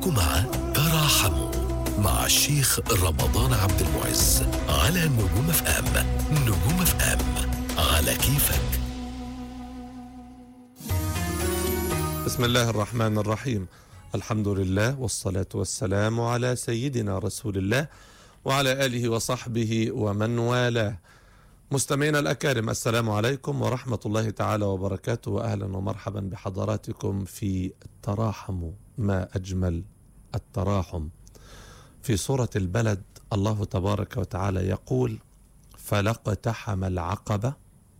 معكم مع تراحموا مع الشيخ رمضان عبد المعز على نجوم اف ام نجوم اف ام على كيفك بسم الله الرحمن الرحيم الحمد لله والصلاة والسلام على سيدنا رسول الله وعلى آله وصحبه ومن والاه مستمعينا الأكارم السلام عليكم ورحمة الله تعالى وبركاته وأهلا ومرحبا بحضراتكم في التراحم ما أجمل التراحم في سورة البلد الله تبارك وتعالى يقول فلاقتحم العقبة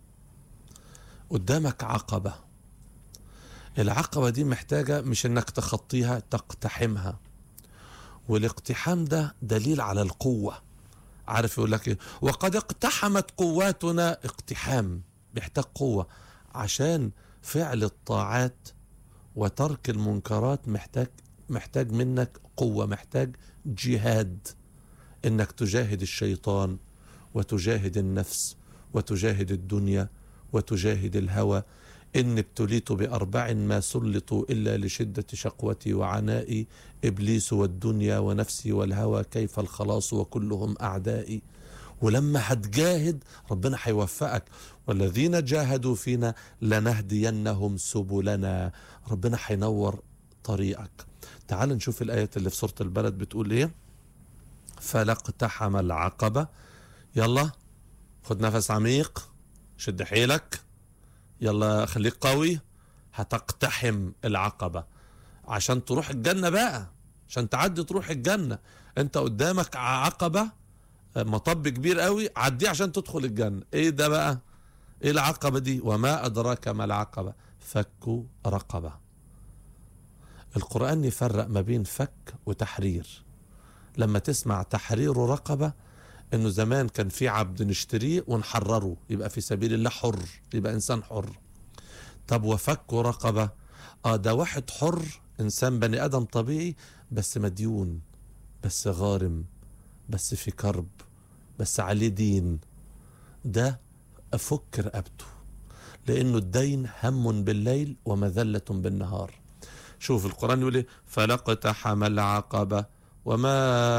قدامك عقبة العقبة دي محتاجة مش انك تخطيها تقتحمها والاقتحام ده دليل على القوة عارف يقول لك ايه وقد اقتحمت قواتنا اقتحام بيحتاج قوة عشان فعل الطاعات وترك المنكرات محتاج محتاج منك قوة محتاج جهاد انك تجاهد الشيطان وتجاهد النفس وتجاهد الدنيا وتجاهد الهوى إن ابتليت بأربع ما سلطوا إلا لشدة شقوتي وعنائي إبليس والدنيا ونفسي والهوى كيف الخلاص وكلهم أعدائي ولما هتجاهد ربنا هيوفقك والذين جاهدوا فينا لنهدينهم سبلنا ربنا هينور طريقك تعال نشوف الآية اللي في سورة البلد بتقول إيه فلاقتحم العقبة يلا خد نفس عميق شد حيلك يلا خليك قوي هتقتحم العقبة عشان تروح الجنة بقى عشان تعدي تروح الجنة انت قدامك عقبة مطب كبير قوي عديه عشان تدخل الجنة ايه ده بقى ايه العقبة دي وما ادراك ما العقبة فك رقبة القرآن يفرق ما بين فك وتحرير لما تسمع تحرير رقبة انه زمان كان في عبد نشتريه ونحرره يبقى في سبيل الله حر يبقى انسان حر طب وفك رقبة اه ده واحد حر انسان بني ادم طبيعي بس مديون بس غارم بس في كرب بس عليه دين ده افك رقبته لانه الدين هم بالليل ومذلة بالنهار شوف القرآن يقول ايه فلاقتحم العقبة وما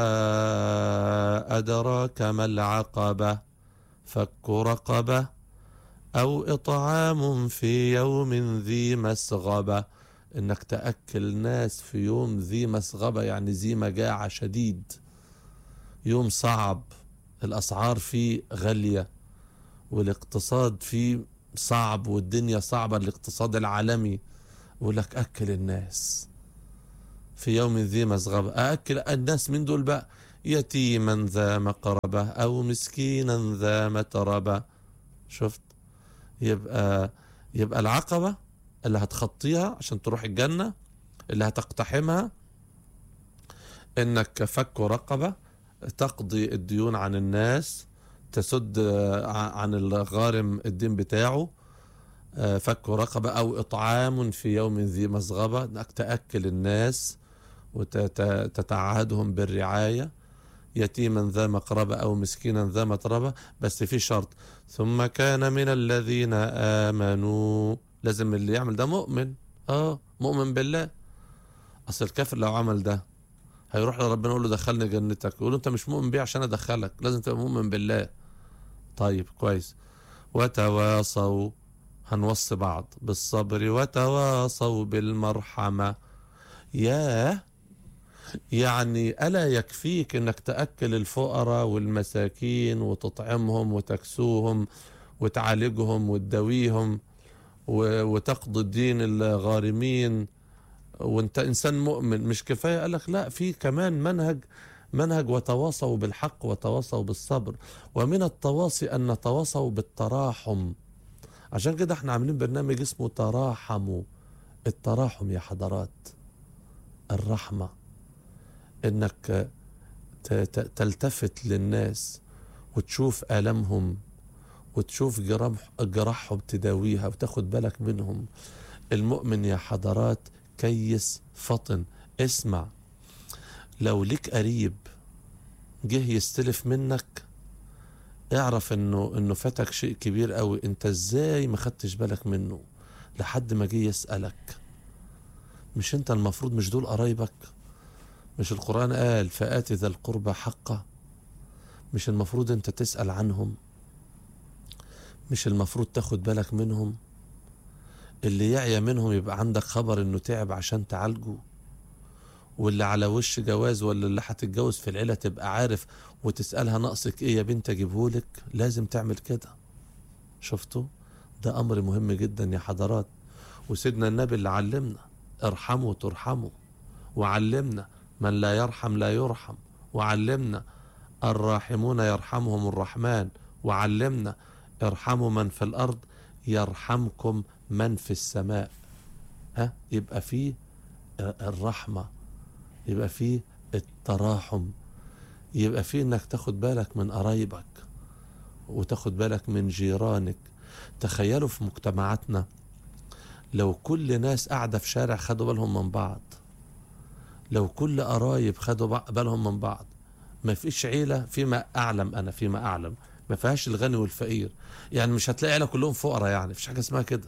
أدراك ما العقبة فك رقبة أو إطعام في يوم ذي مسغبة إنك تأكل ناس في يوم ذي مسغبة يعني ذي مجاعة شديد يوم صعب الأسعار فيه غالية والاقتصاد فيه صعب والدنيا صعبة الاقتصاد العالمي يقول لك أكل الناس في يوم ذي مسغبة أأكل الناس من دول بقى يتيما ذا مقربة أو مسكينا ذا متربة شفت يبقى يبقى العقبة اللي هتخطيها عشان تروح الجنة اللي هتقتحمها انك فك رقبة تقضي الديون عن الناس تسد عن الغارم الدين بتاعه فك رقبة أو إطعام في يوم ذي مسغبة أنك تأكل الناس وتتعهدهم بالرعاية يتيما ذا مقربة أو مسكينا ذا متربة بس في شرط ثم كان من الذين آمنوا لازم اللي يعمل ده مؤمن اه مؤمن بالله أصل الكافر لو عمل ده هيروح لربنا يقول له دخلني جنتك يقول له انت مش مؤمن بيه عشان ادخلك لازم تبقى مؤمن بالله طيب كويس وتواصوا هنوصي بعض بالصبر وتواصوا بالمرحمة ياه يعني ألا يكفيك أنك تأكل الفقراء والمساكين وتطعمهم وتكسوهم وتعالجهم وتداويهم وتقضي الدين الغارمين وانت إنسان مؤمن مش كفاية قالك لا في كمان منهج منهج وتواصوا بالحق وتواصوا بالصبر ومن التواصي أن نتواصوا بالتراحم عشان كده احنا عاملين برنامج اسمه تراحموا التراحم يا حضرات الرحمة انك تلتفت للناس وتشوف آلامهم وتشوف جرح جراحهم تداويها وتاخد بالك منهم المؤمن يا حضرات كيس فطن اسمع لو ليك قريب جه يستلف منك اعرف انه انه فاتك شيء كبير قوي انت ازاي ما خدتش بالك منه لحد ما جه يسألك مش انت المفروض مش دول قرايبك مش القرآن قال فآت ذا القربى حقه مش المفروض انت تسأل عنهم مش المفروض تاخد بالك منهم اللي يعيا منهم يبقى عندك خبر انه تعب عشان تعالجه واللي على وش جواز ولا اللي هتتجوز في العيلة تبقى عارف وتسألها ناقصك ايه يا بنت اجيبهولك لازم تعمل كده شفتوا ده امر مهم جدا يا حضرات وسيدنا النبي اللي علمنا ارحموا ترحموا وعلمنا من لا يرحم لا يرحم وعلمنا الراحمون يرحمهم الرحمن وعلمنا ارحموا من في الارض يرحمكم من في السماء ها يبقى فيه الرحمه يبقى فيه التراحم يبقى فيه انك تاخد بالك من قرايبك وتاخد بالك من جيرانك تخيلوا في مجتمعاتنا لو كل ناس قاعدة في شارع خدوا بالهم من بعض لو كل قرايب خدوا بالهم من بعض ما فيش عيلة فيما أعلم أنا فيما أعلم ما فيهاش الغني والفقير يعني مش هتلاقي عيلة كلهم فقراء يعني مفيش حاجة اسمها كده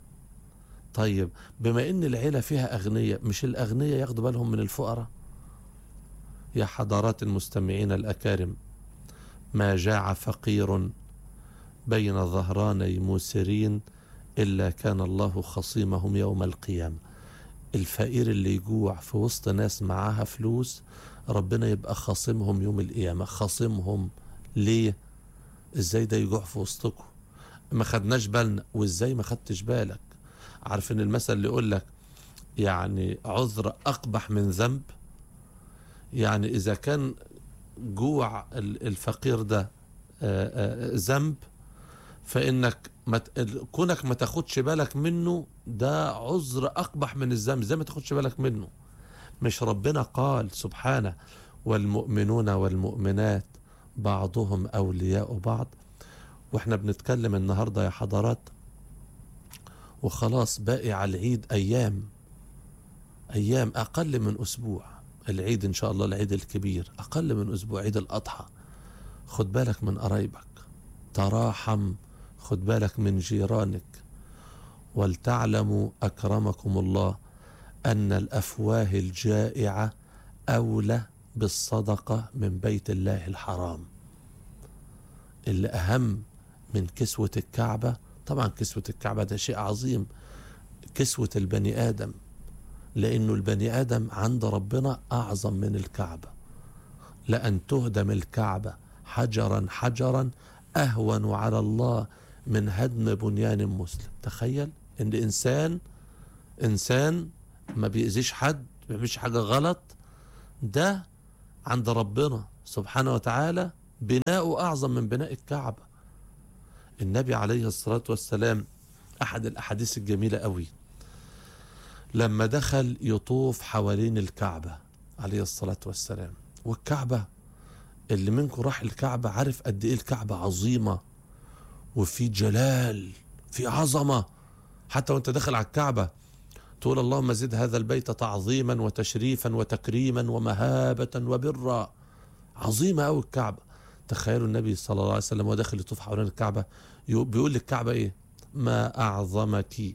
طيب بما ان العيلة فيها أغنياء مش الأغنياء ياخدوا بالهم من الفقراء يا حضرات المستمعين الأكارم ما جاع فقير بين ظهراني موسرين إلا كان الله خصيمهم يوم القيامة الفقير اللي يجوع في وسط ناس معاها فلوس ربنا يبقى خاصمهم يوم القيامة خاصمهم ليه ازاي ده يجوع في وسطكم ما خدناش بالنا وازاي ما خدتش بالك عارفين المثل اللي يقول لك يعني عذر أقبح من ذنب يعني إذا كان جوع الفقير ده ذنب فإنك ما كونك ما تاخدش بالك منه ده عذر أقبح من الذنب زي ما تاخدش بالك منه مش ربنا قال سبحانه والمؤمنون والمؤمنات بعضهم أولياء بعض واحنا بنتكلم النهاردة يا حضرات وخلاص باقي على العيد أيام أيام أقل من أسبوع العيد إن شاء الله العيد الكبير أقل من أسبوع عيد الأضحى خد بالك من قرايبك تراحم خد بالك من جيرانك ولتعلموا أكرمكم الله أن الأفواه الجائعة أولى بالصدقة من بيت الله الحرام اللي أهم من كسوة الكعبة طبعا كسوة الكعبة ده شيء عظيم كسوة البني آدم لأنه البني آدم عند ربنا أعظم من الكعبة لأن تهدم الكعبة حجرا حجرا أهون على الله من هدم بنيان مسلم تخيل ان انسان انسان ما بيأذيش حد ما بيعملش حاجة غلط ده عند ربنا سبحانه وتعالى بناؤه أعظم من بناء الكعبة النبي عليه الصلاة والسلام أحد الأحاديث الجميلة قوي لما دخل يطوف حوالين الكعبة عليه الصلاة والسلام والكعبة اللي منكم راح الكعبة عارف قد إيه الكعبة عظيمة وفي جلال في عظمة حتى وانت داخل على الكعبة تقول اللهم زد هذا البيت تعظيما وتشريفا وتكريما ومهابة وبرا عظيمة أوي الكعبة تخيلوا النبي صلى الله عليه وسلم وهو داخل يطوف حوالين الكعبة بيقول للكعبة ايه ما أعظمك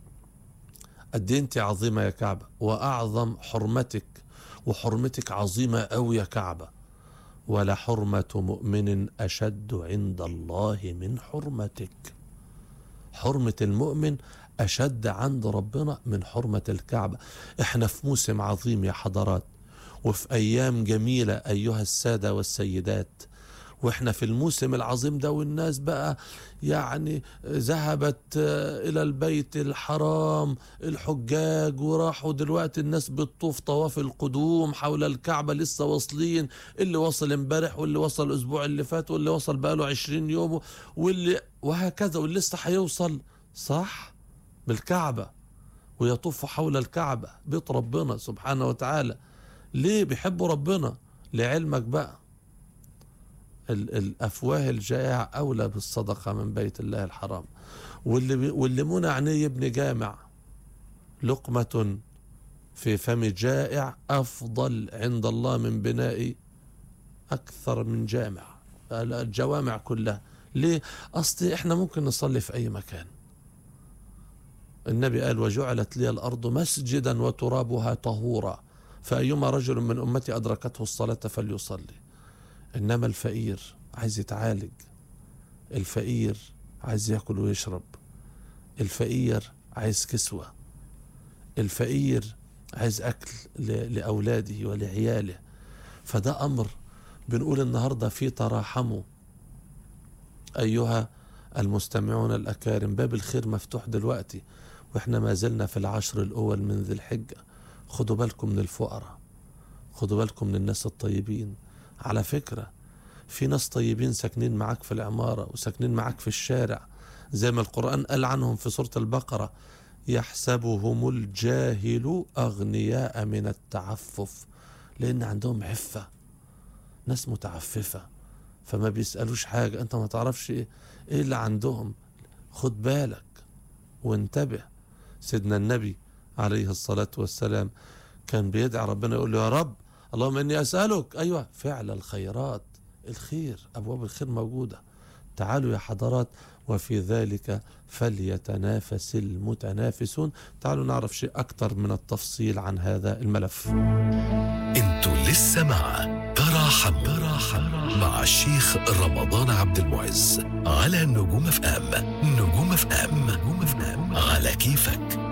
قد انت عظيمة يا كعبة وأعظم حرمتك وحرمتك عظيمة أوي يا كعبة ولا حرمة مؤمن أشد عند الله من حرمتك حرمة المؤمن أشد عند ربنا من حرمة الكعبة احنا في موسم عظيم يا حضرات وفي أيام جميلة أيها السادة والسيدات واحنا في الموسم العظيم ده والناس بقى يعني ذهبت الى البيت الحرام الحجاج وراحوا دلوقتي الناس بتطوف طواف القدوم حول الكعبة لسه واصلين اللي وصل امبارح واللي وصل الاسبوع اللي فات واللي وصل بقاله عشرين يوم واللي وهكذا واللي لسه هيوصل صح بالكعبة ويطوف حول الكعبة بيت ربنا سبحانه وتعالى ليه بيحبوا ربنا لعلمك بقى الافواه الجائعه اولى بالصدقه من بيت الله الحرام واللي واللي منع عينيه يبني جامع لقمه في فم جائع افضل عند الله من بناء اكثر من جامع الجوامع كلها ليه اصل احنا ممكن نصلي في اي مكان النبي قال وجعلت لي الارض مسجدا وترابها طهورا فأيما رجل من أمتي أدركته الصلاة فليصلي إنما الفقير عايز يتعالج الفقير عايز ياكل ويشرب الفقير عايز كسوة الفقير عايز أكل ل- لأولاده ولعياله فده أمر بنقول النهاردة في تراحموا أيها المستمعون الأكارم باب الخير مفتوح دلوقتي وإحنا ما زلنا في العشر الأول من ذي الحجة خدوا بالكم من الفقراء خدوا بالكم من الناس الطيبين على فكرة في ناس طيبين ساكنين معاك في العمارة وساكنين معاك في الشارع زي ما القرآن قال عنهم في سورة البقرة يحسبهم الجاهل أغنياء من التعفف لأن عندهم عفة ناس متعففة فما بيسألوش حاجة أنت ما تعرفش إيه, إيه اللي عندهم خد بالك وانتبه سيدنا النبي عليه الصلاة والسلام كان بيدعي ربنا يقول له يا رب اللهم إني أسألك أيوة فعل الخيرات الخير أبواب الخير موجودة تعالوا يا حضرات وفي ذلك فليتنافس المتنافسون تعالوا نعرف شيء أكثر من التفصيل عن هذا الملف انتوا لسه مع تراحم تراحم مع الشيخ رمضان عبد المعز على نجوم اف ام نجوم اف ام نجوم اف ام على كيفك